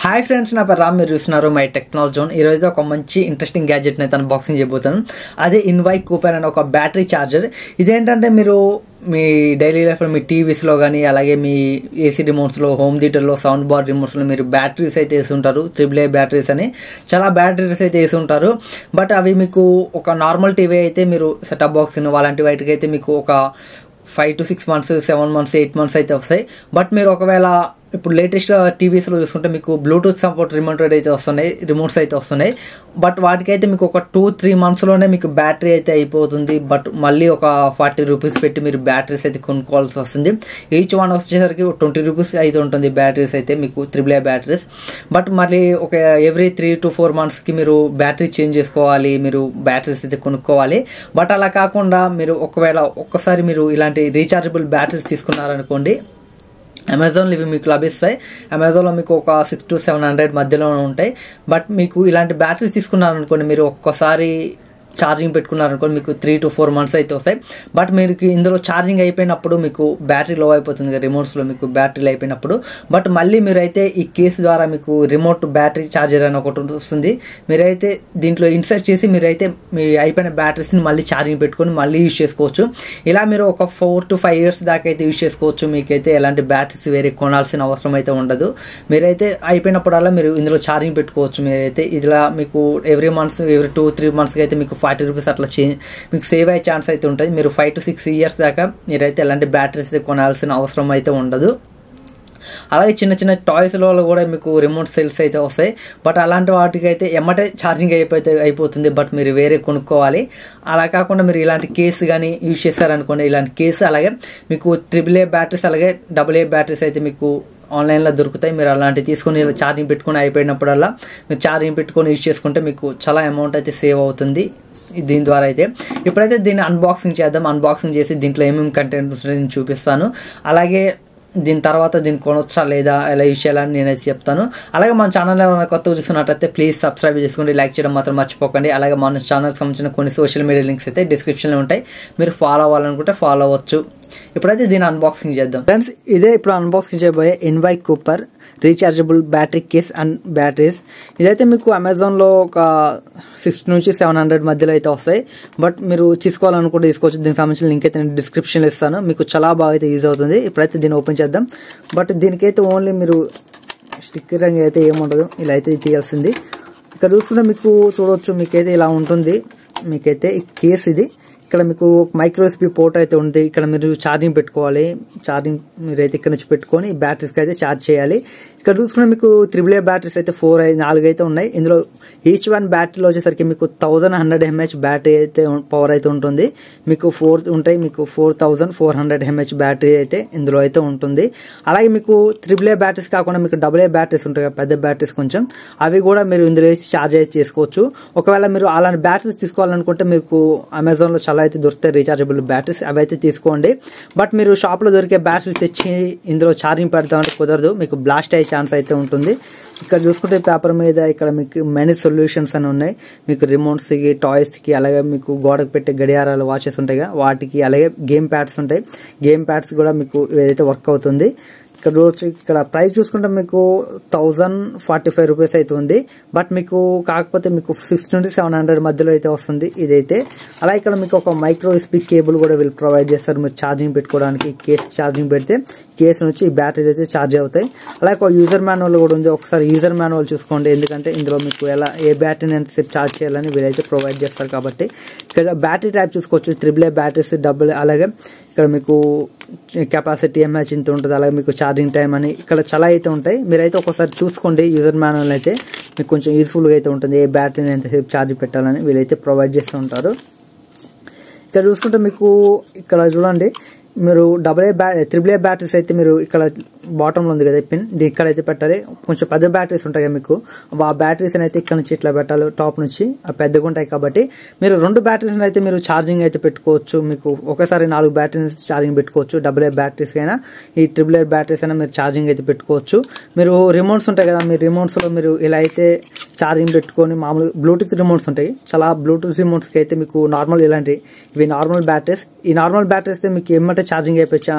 hi friends నా పేరు రామ్ మీరు చూస్తున్నారు మై టెక్నాలజీ జోన్ ఈరోజు ఒక మంచి ఇంట్రెస్టింగ్ గ్యాజెట్ అయితే అన్బాక్సింగ్ చేయబోతాను అదే ఇన్వై కూపర్ అనే ఒక బ్యాటరీ ఛార్జర్ ఇదేంటంటే మీరు మీ డైలీ లైఫ్లో మీ టీవీస్లో కానీ అలాగే మీ ఏసీ రిమోట్స్లో హోమ్ థియేటర్లో సౌండ్ బార్ రిమోట్స్లో మీరు బ్యాటరీస్ అయితే వేసి ఉంటారు త్రిబుల్ ఏ బ్యాటరీస్ అని చాలా బ్యాటరీస్ అయితే వేసి ఉంటారు బట్ అవి మీకు ఒక నార్మల్ టీవీ అయితే మీరు సెటప్ బాక్స్ అలాంటి వాటికి అయితే మీకు ఒక five to six months seven months eight months అయితే వస్తాయి బట్ మీరు ఒకవేళ ఇప్పుడు లేటెస్ట్గా టీవీస్లో చూసుకుంటే మీకు బ్లూటూత్ సపోర్ట్ రిమోట్ అయితే వస్తున్నాయి రిమోట్స్ అయితే వస్తున్నాయి బట్ వాటికైతే మీకు ఒక టూ త్రీ మంత్స్లోనే మీకు బ్యాటరీ అయితే అయిపోతుంది బట్ మళ్ళీ ఒక ఫార్టీ రూపీస్ పెట్టి మీరు బ్యాటరీస్ అయితే కొనుక్కోవాల్సి వస్తుంది ఈచ్ వన్ వచ్చేసరికి ట్వంటీ రూపీస్ అయితే ఉంటుంది బ్యాటరీస్ అయితే మీకు త్రిబుల్ ఏ బ్యాటరీస్ బట్ మళ్ళీ ఒక ఎవ్రీ త్రీ టు ఫోర్ మంత్స్కి మీరు బ్యాటరీ చేంజ్ చేసుకోవాలి మీరు బ్యాటరీస్ అయితే కొనుక్కోవాలి బట్ అలా కాకుండా మీరు ఒకవేళ ఒక్కసారి మీరు ఇలాంటి రీఛార్జబుల్ బ్యాటరీస్ తీసుకున్నారనుకోండి అమెజాన్లో ఇవి మీకు లభిస్తాయి అమెజాన్లో మీకు ఒక సిక్స్ టు సెవెన్ హండ్రెడ్ మధ్యలో ఉంటాయి బట్ మీకు ఇలాంటి బ్యాటరీస్ తీసుకున్నారనుకోండి మీరు ఒక్కసారి ఛార్జింగ్ పెట్టుకున్నారనుకోండి మీకు త్రీ టు ఫోర్ మంత్స్ అయితే వస్తాయి బట్ మీరు ఇందులో ఛార్జింగ్ అయిపోయినప్పుడు మీకు బ్యాటరీ లో అయిపోతుంది కదా రిమోట్స్లో మీకు బ్యాటరీలు అయిపోయినప్పుడు బట్ మళ్ళీ మీరైతే ఈ కేసు ద్వారా మీకు రిమోట్ బ్యాటరీ ఛార్జర్ అని ఒకటి వస్తుంది మీరైతే దీంట్లో ఇన్సర్ట్ చేసి మీరైతే మీ అయిపోయిన బ్యాటరీస్ని మళ్ళీ ఛార్జింగ్ పెట్టుకొని మళ్ళీ యూజ్ చేసుకోవచ్చు ఇలా మీరు ఒక ఫోర్ టు ఫైవ్ ఇయర్స్ దాకా అయితే యూజ్ చేసుకోవచ్చు మీకైతే ఎలాంటి బ్యాటరీస్ వేరే కొనాల్సిన అవసరం అయితే ఉండదు మీరైతే అయిపోయినప్పుడల్లా మీరు ఇందులో ఛార్జింగ్ పెట్టుకోవచ్చు మీరైతే ఇలా మీకు every months every two three మంత్స్కి అయితే మీకు ఫార్టీ రూపీస్ అట్లా చే మీకు సేవ్ అయ్యే ఛాన్స్ అయితే ఉంటుంది మీరు ఫైవ్ టు సిక్స్ ఇయర్స్ దాకా మీరైతే ఎలాంటి బ్యాటరీస్ కొనాల్సిన అవసరం అయితే ఉండదు అలాగే చిన్న చిన్న టాయ్స్లో కూడా మీకు రిమోట్ సెల్స్ అయితే వస్తాయి బట్ అలాంటి వాటికి అయితే ఎమ్మటే ఛార్జింగ్ అయిపోతే అయిపోతుంది బట్ మీరు వేరే కొనుక్కోవాలి అలా కాకుండా మీరు ఇలాంటి కేసు కానీ యూజ్ చేశారనుకోండి ఇలాంటి కేసు అలాగే మీకు ట్రిపుల్ ఏ బ్యాటరీస్ అలాగే డబుల్ ఏ బ్యాటరీస్ అయితే మీకు ఆన్లైన్లో దొరుకుతాయి మీరు అలాంటివి తీసుకొని ఛార్జింగ్ పెట్టుకొని అయిపోయినప్పుడల్లా మీరు ఛార్జింగ్ పెట్టుకొని యూజ్ చేసుకుంటే మీకు చాలా అమౌంట్ అయితే సేవ్ అవుతుంది దీని ద్వారా అయితే ఇప్పుడైతే దీన్ని అన్బాక్సింగ్ చేద్దాం అన్బాక్సింగ్ చేసి దీంట్లో ఏమేమి కంటెంట్ నేను చూపిస్తాను అలాగే దీని తర్వాత దీన్ని కొనొచ్చా లేదా ఎలా యూజ్ చేయాలని నేనైతే చెప్తాను అలాగే మన ఛానల్ ఏమైనా కొత్తగా చూస్తున్నట్టయితే ప్లీజ్ సబ్స్క్రైబ్ చేసుకోండి లైక్ చేయడం మాత్రం మర్చిపోకండి అలాగే మన ఛానల్కి సంబంధించిన కొన్ని సోషల్ మీడియా లింక్స్ అయితే డిస్క్రిప్షన్లో ఉంటాయి మీరు ఫాలో అవ్వాలనుకుంటే ఫాలో అవ్వచ్చు ఇప్పుడైతే దీన్ని అన్బాక్సింగ్ చేద్దాం ఫ్రెండ్స్ ఇదే ఇప్పుడు అన్బాక్సింగ్ చేయబోయే ఇన్వై కూపర్ rechargeable battery case and batteries ఇదైతే మీకు అమెజాన్లో ఒక సిక్స్ నుంచి సెవెన్ హండ్రెడ్ మధ్యలో అయితే వస్తాయి బట్ మీరు తీసుకోవాలనుకుంటే తీసుకోవచ్చు దీనికి సంబంధించిన లింక్ అయితే నేను డిస్క్రిప్షన్లో ఇస్తాను మీకు చాలా బాగా అయితే యూజ్ అవుతుంది ఇప్పుడైతే దీన్ని ఓపెన్ చేద్దాం బట్ దీనికైతే ఓన్లీ మీరు స్టిక్కర్ అయితే ఏముండదు ఇలా అయితే తీయాల్సింది ఇక్కడ చూసుకుంటే మీకు చూడవచ్చు మీకైతే ఇలా ఉంటుంది మీకైతే ఈ కేస్ ఇది ఇక్కడ మీకు మైక్రో ఎస్పీ పోర్ట్ అయితే ఉంది ఇక్కడ మీరు ఛార్జింగ్ పెట్టుకోవాలి ఛార్జింగ్ మీరైతే ఇక్కడ నుంచి పెట్టుకొని బ్యాటరీస్కి అయితే ఛార్జ్ చేయాలి ఇక్కడ చూసుకుంటే మీకు త్రిబుల్ ఏ బ్యాటరీస్ అయితే ఫోర్ నాలుగు అయితే ఉన్నాయి ఇందులో ఈచ్ వన్ బ్యాటరీలో వచ్చేసరికి మీకు థౌజండ్ హండ్రెడ్ ఎంహెచ్ బ్యాటరీ అయితే పవర్ అయితే ఉంటుంది మీకు ఫోర్ ఉంటాయి మీకు four thousand four hundred mAh battery అయితే ఇందులో అయితే ఉంటుంది అలాగే మీకు త్రిబుల్ ఏ బ్యాటరీస్ కాకుండా మీకు డబుల్ ఏ బ్యాటరీస్ ఉంటాయి పెద్ద బ్యాటరీస్ కొంచెం అవి కూడా మీరు ఇందులో వేసి ఛార్జ్ అయితే చేసుకోవచ్చు ఒకవేళ మీరు అలాంటి బ్యాటరీస్ తీసుకోవాలనుకుంటే మీకు అమెజాన్లో చాలా అయితే దొరుకుతాయి రీఛార్జబుల్ బ్యాటరీస్ అవి అయితే తీసుకోండి బట్ మీరు షాప్లో దొరికే బ్యాటరీస్ తెచ్చి ఇందులో ఛార్జింగ్ పెడతామంటే కుదరదు మీకు బ్లాస్ట్ అయ్యే ఛాన్స్ అయితే ఉంటుంది ఇక్కడ చూసుకుంటే పేపర్ మీద ఇక్కడ మీకు మెనీ సొల్యూషన్స్ అని ఉన్నాయి మీకు రిమోట్స్కి టాయ్స్కి అలాగే మీకు గోడకు పెట్టే గడియారాలు వాచెస్ ఉంటాయి వాటికి అలాగే గేమ్ ప్యాడ్స్ ఉంటాయి గేమ్ ప్యాడ్స్ కూడా మీకు ఏదైతే వర్క్ అవుతుంది ఇక్కడ వచ్చి ఇక్కడ ప్రైస్ చూసుకుంటే మీకు థౌజండ్ ఫార్టీ ఫైవ్ రూపీస్ అయితే ఉంది బట్ మీకు కాకపోతే మీకు సిక్స్ నుండి సెవెన్ హండ్రెడ్ మధ్యలో అయితే వస్తుంది ఇదైతే అలా ఇక్కడ మీకు ఒక మైక్రో ఎస్పీ కేబుల్ కూడా వీళ్ళు ప్రొవైడ్ చేస్తారు మీరు ఛార్జింగ్ పెట్టుకోవడానికి కేస్ ఛార్జింగ్ పెడితే కేస్ నుంచి ఈ బ్యాటరీ అయితే ఛార్జ్ అవుతాయి అలాగే ఒక యూజర్ మాన్యువల్ కూడా ఉంది ఒకసారి యూజర్ మాన్యువల్ చూసుకోండి ఎందుకంటే ఇందులో మీకు ఎలా ఏ బ్యాటరీని ఎంతసేపు ఛార్జ్ చేయాలని వీళ్ళైతే ప్రొవైడ్ చేస్తారు కాబట్టి ఇక్కడ బ్యాటరీ టైప్ చూసుకోవచ్చు త్రిబుల్ ఏ బ్యాటరీస్ డబుల్ అలాగే ఇక్కడ మీకు కెపాసిటీ ఎంహెచ్ ఇంత ఉంటుంది అలాగే మీకు ఛార్జింగ్ టైం అని ఇక్కడ చాలా అయితే ఉంటాయి మీరైతే ఒకసారి చూసుకోండి యూజర్ మాన్యువల్ అయితే మీకు కొంచెం యూస్ఫుల్గా అయితే ఉంటుంది ఏ బ్యాటరీని ఎంతసేపు ఛార్జ్ పెట్టాలని వీళ్ళైతే ప్రొవైడ్ చేస్తూ ఉంటారు ఇక్కడ చూసుకుంటే మీకు ఇక్కడ చూడండి మీరు డబుల్ ఏ బ్యా త్రిబుల్ ఏ బ్యాటరీస్ అయితే మీరు ఇక్కడ బాటంలో ఉంది కదా పిన్ ఇది ఇక్కడ అయితే పెట్టాలి కొంచెం పెద్ద బ్యాటరీస్ ఉంటాయి మీకు ఆ బ్యాటరీస్ అయితే ఇక్కడ నుంచి ఇట్లా పెట్టాలి టాప్ నుంచి ఆ పెద్దగా ఉంటాయి కాబట్టి మీరు రెండు బ్యాటరీస్ అయితే మీరు ఛార్జింగ్ అయితే పెట్టుకోవచ్చు మీకు ఒకసారి నాలుగు బ్యాటరీస్ ఛార్జింగ్ పెట్టుకోవచ్చు డబుల్ ఏ బ్యాటరీస్ అయినా ఈ ట్రిపుల్ ఏ బ్యాటరీస్ అయినా మీరు ఛార్జింగ్ అయితే పెట్టుకోవచ్చు మీరు రిమోట్స్ ఉంటాయి కదా మీ రిమోట్స్లో మీరు ఇలా అయితే ఛార్జింగ్ పెట్టుకొని మామూలు బ్లూటూత్ రిమోట్స్ ఉంటాయి చాలా బ్లూటూత్ రిమోట్స్కి అయితే మీకు నార్మల్ ఇలాంటి ఇవి నార్మల్ బ్యాటరీస్ ఈ నార్మల్ బ్యాటరీస్ అయితే మీకు ఏమంటే ఛార్జింగ్ అయిపోయి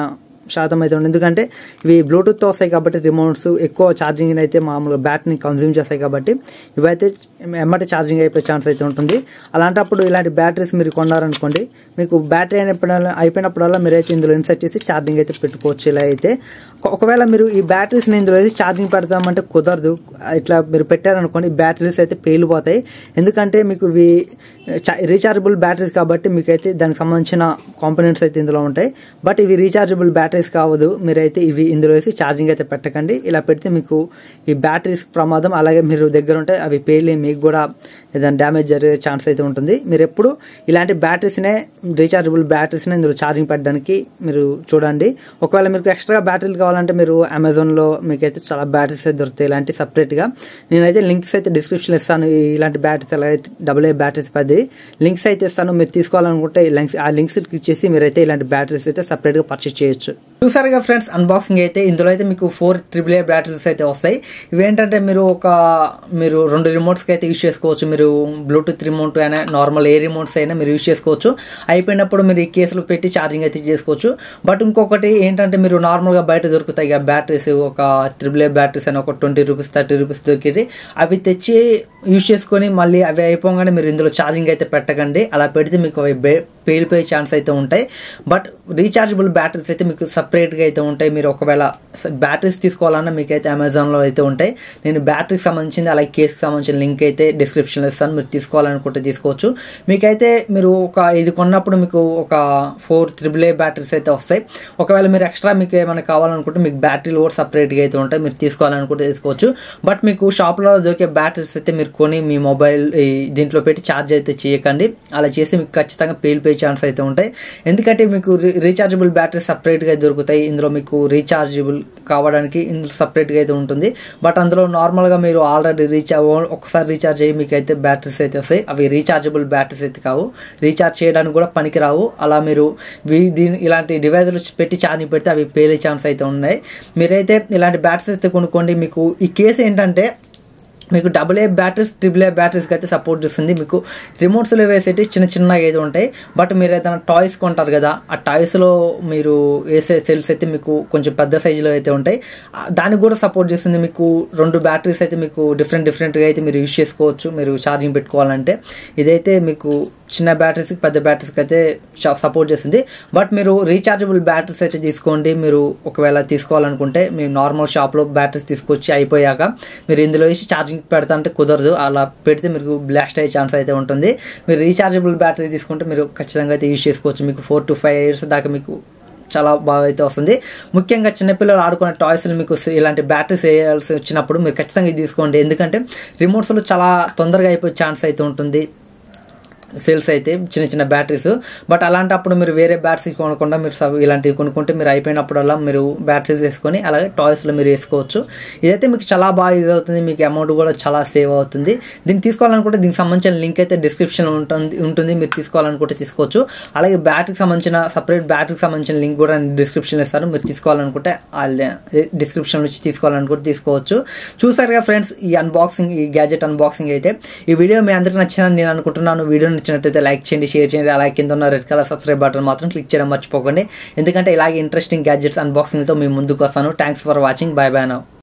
శాతం అయితే ఉంటుంది ఎందుకంటే ఇవి బ్లూటూత్తో వస్తాయి కాబట్టి రిమోట్స్ ఎక్కువ ఛార్జింగ్ అయితే మామూలుగా బ్యాటరీని కన్జ్యూమ్ చేస్తాయి కాబట్టి ఇవైతే ఎమ్మటి ఛార్జింగ్ అయిపోయే ఛాన్స్ అయితే ఉంటుంది అలాంటప్పుడు ఇలాంటి బ్యాటరీస్ మీరు కొన్నారనుకోండి మీకు బ్యాటరీ అయినప్పుడల్లా అయిపోయినప్పుడల్లా మీరైతే ఇందులో ఇన్సర్ట్ చేసి ఛార్జింగ్ అయితే పెట్టుకోవచ్చు ఇలా అయితే ఒక- ఒకవేళ మీరు ఈ బ్యాటరీస్ని ఇందులో వేసి ఛార్జింగ్ పెడతామంటే కుదరదు ఇట్లా మీరు పెట్టారనుకోండి బ్యాటరీస్ అయితే పేలిపోతాయి ఎందుకంటే మీకు ఇవి రీఛార్జబుల్ బ్యాటరీస్ కాబట్టి మీకైతే దానికి సంబంధించిన కాంపోనెంట్స్ అయితే ఇందులో ఉంటాయి బట్ ఇవి రీఛార్జబుల్ బ్యాటరీస్ కావదు మీరైతే ఇవి ఇందులో వేసి ఛార్జింగ్ అయితే పెట్టకండి ఇలా పెడితే మీకు ఈ బ్యాటరీస్ ప్రమాదం అలాగే మీరు దగ్గర ఉంటే అవి పేలి మీకు కూడా ఏదైనా డ్యామేజ్ జరిగే ఛాన్స్ అయితే ఉంటుంది మీరు ఎప్పుడు ఇలాంటి బ్యాటరీస్నే రీఛార్జబుల్ బ్యాటరీస్నే ఇందులో ఛార్జింగ్ పెట్టడానికి మీరు చూడండి ఒకవేళ మీకు ఎక్స్ట్రా బ్యాటరీలు కావాలంటే మీరు అమెజాన్లో మీకైతే చాలా బ్యాటరీస్ అయితే దొరుకుతాయి ఇలాంటి సపరేట్గా నేనైతే లింక్స్ అయితే డిస్క్రిప్షన్ ఇస్తాను ఈ- ఇలాంటి బ్యాటరీస్ ఎలాగైతే డబుల్ ఏ బ్యాటరీస్ పది లింక్స్ అయితే ఇస్తాను మీరు తీసుకోవాలనుకుంటే ఈ లింక్స్ ఆ లింక్స్ క్లిక్ చేసి మీరైతే ఇలాంటి బ్యాటరీస్ అయితే సపరేట్గా పర్చేస్ చేయొచ్చు చూసారుగా ఫ్రెండ్స్ అన్బాక్సింగ్ అయితే ఇందులో అయితే మీకు ఫోర్ ట్రిపుల్ ఏ బ్యాటరీస్ అయితే వస్తాయి ఇవేంటంటే మీరు ఒక మీరు రెండు రిమోట్స్కి అయితే యూజ్ చేసుకోవచ్చు మీరు బ్లూటూత్ రిమోట్ అయినా నార్మల్ ఏ రిమోట్స్ అయినా మీరు యూజ్ చేసుకోవచ్చు అయిపోయినప్పుడు మీరు ఈ కేసులో పెట్టి ఛార్జింగ్ అయితే చేసుకోవచ్చు బట్ ఇంకొకటి ఏంటంటే మీరు నార్మల్గా బయట దొరుకుతాయి ఇక బ్యాటరీస్ ఒక త్రిబుల్ ఏ బ్యాటరీస్ అని ఒక ట్వంటీ రూపీస్ థర్టీ రూపీస్ దొరికేది అవి తెచ్చి యూజ్ చేసుకొని మళ్ళీ అవి అయిపోగానే మీరు ఇందులో ఛార్జింగ్ అయితే పెట్టకండి అలా పెడితే మీకు అవి బే- పేలిపోయే ఛాన్స్ అయితే ఉంటాయి బట్ రీఛార్జబుల్ బ్యాటరీస్ అయితే మీకు సపరేట్గా అయితే ఉంటాయి మీరు ఒకవేళ బ్యాటరీస్ తీసుకోవాలన్నా మీకైతే అమెజాన్లో అయితే ఉంటాయి నేను బ్యాటరీకి సంబంధించింది అలాగే కేస్కి సంబంధించిన లింక్ అయితే డిస్క్రిప్షన్లో ఇస్తాను మీరు తీసుకోవాలనుకుంటే తీసుకోవచ్చు మీకైతే మీరు ఒక ఇది కొన్నప్పుడు మీకు ఒక ఫోర్ త్రిబుల్ ఏ బ్యాటరీస్ అయితే వస్తాయి ఒకవేళ మీరు ఎక్స్ట్రా మీకు ఏమైనా కావాలనుకుంటే మీకు బ్యాటరీలు కూడా సపరేట్గా అయితే ఉంటాయి మీరు తీసుకోవాలనుకుంటే తీసుకోవచ్చు బట్ మీకు షాప్లో దొరికే బ్యాటరీస్ అయితే మీరు కొని మీ మొబైల్ ఈ దీంట్లో పెట్టి ఛార్జ్ అయితే చేయకండి అలా చేసి మీకు ఖచ్చితంగా పేలిపోయే ఛాన్స్ అయితే ఉంటాయి ఎందుకంటే మీకు రీఛార్జబుల్ బ్యాటరీ సపరేట్గా దొరుకుతాయి ఇందులో మీకు రీఛార్జబుల్ కావడానికి ఇందులో సపరేట్గా అయితే ఉంటుంది బట్ అందులో నార్మల్గా మీరు ఆల్రెడీ రీఛార్జ్ ఒకసారి రీఛార్జ్ అయ్యి మీకు అయితే బ్యాటరీస్ అయితే వస్తాయి అవి రీఛార్జబుల్ బ్యాటరీస్ అయితే కావు రీఛార్జ్ చేయడానికి కూడా పనికిరావు అలా మీరు వీ- దీని ఇలాంటి డివైజులు పెట్టి ఛార్జింగ్ పెడితే అవి పేలే ఛాన్స్ అయితే ఉన్నాయి మీరైతే ఇలాంటి బ్యాటరీస్ అయితే కొనుక్కోండి మీకు ఈ కేసు ఏంటంటే మీకు double A batteries triple A బ్యాటరీస్కి అయితే సపోర్ట్ చేస్తుంది మీకు రిమోట్స్లో వేసేటి చిన్న చిన్నగా అయితే ఉంటాయి బట్ మీరు ఏదైనా టాయ్స్ కొంటారు కదా ఆ టాయ్స్లో మీరు వేసే సెల్స్ అయితే మీకు కొంచెం పెద్ద సైజులో అయితే ఉంటాయి ఆ, దానికి కూడా సపోర్ట్ చేస్తుంది మీకు రెండు బ్యాటరీస్ అయితే మీకు డిఫరెంట్ డిఫరెంట్గా అయితే మీరు యూజ్ చేసుకోవచ్చు మీరు ఛార్జింగ్ పెట్టుకోవాలంటే ఇదైతే మీకు చిన్న బ్యాటరీస్కి పెద్ద బ్యాటరీస్కి అయితే సపోర్ట్ చేస్తుంది బట్ మీరు రీఛార్జబుల్ బ్యాటరీస్ అయితే తీసుకోండి మీరు ఒకవేళ తీసుకోవాలనుకుంటే మీరు నార్మల్ షాప్లో బ్యాటరీస్ తీసుకొచ్చి అయిపోయాక మీరు ఇందులో వేసి ఛార్జింగ్ పెడతా అంటే కుదరదు అలా పెడితే మీకు బ్లాస్ట్ అయ్యే ఛాన్స్ అయితే ఉంటుంది మీరు రీఛార్జబుల్ బ్యాటరీ తీసుకుంటే మీరు ఖచ్చితంగా అయితే యూజ్ చేసుకోవచ్చు మీకు ఫోర్ టు ఫైవ్ ఇయర్స్ దాకా మీకు చాలా బాగా అయితే వస్తుంది ముఖ్యంగా చిన్నపిల్లలు ఆడుకునే టాయ్స్లు మీకు ఇలాంటి బ్యాటరీస్ వేయాల్సి వచ్చినప్పుడు మీరు ఖచ్చితంగా ఇది తీసుకోండి ఎందుకంటే రిమోట్స్లో చాలా తొందరగా అయిపోయే ఛాన్స్ అయితే ఉంటుంది సెల్స్ అయితే చిన్న చిన్న బ్యాటరీస్ బట్ అలాంటప్పుడు మీరు వేరే బ్యాటరీస్ కొనకుండా మీరు సబ్ ఇలాంటివి కొనుక్కుంటే మీరు అయిపోయినప్పుడల్లా మీరు బ్యాటరీస్ వేసుకొని అలాగే టాయ్స్లో మీరు వేసుకోవచ్చు ఇదైతే మీకు చాలా బాగా యూజ్ అవుతుంది మీకు అమౌంట్ కూడా చాలా సేవ్ అవుతుంది దీన్ని తీసుకోవాలనుకుంటే దీనికి సంబంధించిన లింక్ అయితే డిస్క్రిప్షన్ ఉంటుంది ఉంటుంది మీరు తీసుకోవాలనుకుంటే తీసుకోవచ్చు అలాగే బ్యాటరీకి సంబంధించిన సపరేట్ బ్యాటరీకి సంబంధించిన లింక్ కూడా నేను డిస్క్రిప్షన్ ఇస్తాను మీరు తీసుకోవాలనుకుంటే ఆ డిస్క్రిప్షన్ నుంచి తీసుకోవాలనుకుంటే తీసుకోవచ్చు చూసారుగా ఫ్రెండ్స్ ఈ అన్బాక్సింగ్ ఈ గ్యాజెట్ అన్బాక్సింగ్ అయితే ఈ వీడియో మీ అందరికీ నచ్చిందని నేను అనుకుంటున్నాను వీడియో నచ్చినట్టయితే లైక్ చేయండి షేర్ చేయండి అలాగే కింద ఉన్న రెడ్ కలర్ సబ్స్క్రైబ్ బటన్ మాత్రం క్లిక్ చేయడం మర్చిపోకండి ఎందుకంటే ఇలాగే ఇంట్రెస్టింగ్ గ్యాజెట్స్ అన్బాక్సింగ్తో మీ ముందుకు వస్తాను thanks for watching bye bye now